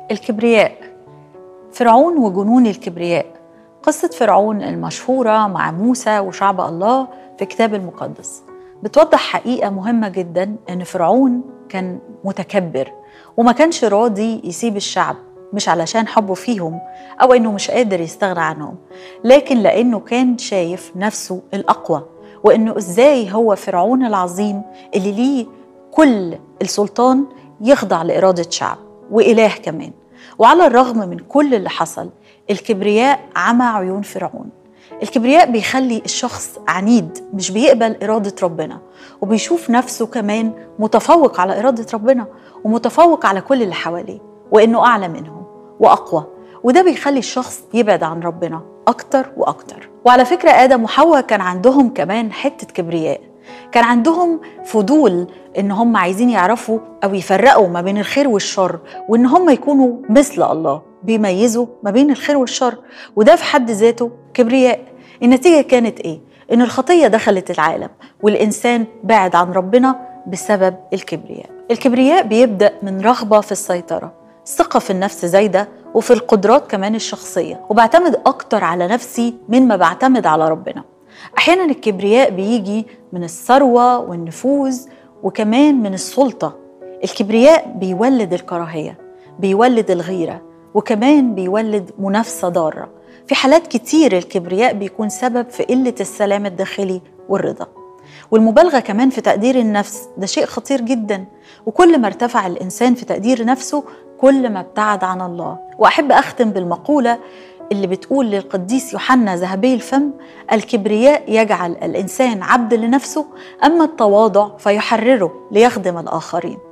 الكبرياء فرعون وجنون الكبرياء قصة فرعون المشهورة مع موسى وشعب الله في كتاب المقدس بتوضح حقيقة مهمة جدا إن فرعون كان متكبر وما كانش راضي يسيب الشعب مش علشان حبه فيهم أو إنه مش قادر يستغنى عنهم لكن لأنه كان شايف نفسه الأقوى وإنه إزاي هو فرعون العظيم اللي ليه كل السلطان يخضع لإرادة شعب وإله كمان وعلى الرغم من كل اللي حصل الكبرياء عمى عيون فرعون الكبرياء بيخلي الشخص عنيد مش بيقبل إرادة ربنا وبيشوف نفسه كمان متفوق على إرادة ربنا ومتفوق على كل اللي حواليه وإنه أعلى منهم وأقوى وده بيخلي الشخص يبعد عن ربنا أكتر وأكتر وعلى فكرة آدم وحواء كان عندهم كمان حتة كبرياء كان عندهم فضول ان هم عايزين يعرفوا او يفرقوا ما بين الخير والشر وان هم يكونوا مثل الله بيميزوا ما بين الخير والشر وده في حد ذاته كبرياء النتيجه كانت ايه ان الخطيه دخلت العالم والانسان بعد عن ربنا بسبب الكبرياء الكبرياء بيبدا من رغبه في السيطره ثقه في النفس زايده وفي القدرات كمان الشخصيه وبعتمد اكتر على نفسي من ما بعتمد على ربنا احيانا الكبرياء بيجي من الثروه والنفوذ وكمان من السلطه الكبرياء بيولد الكراهيه بيولد الغيره وكمان بيولد منافسه ضاره في حالات كتير الكبرياء بيكون سبب في قله السلام الداخلي والرضا والمبالغه كمان في تقدير النفس ده شيء خطير جدا وكل ما ارتفع الانسان في تقدير نفسه كل ما ابتعد عن الله واحب اختم بالمقوله اللي بتقول للقديس يوحنا ذهبي الفم الكبرياء يجعل الانسان عبد لنفسه اما التواضع فيحرره ليخدم الاخرين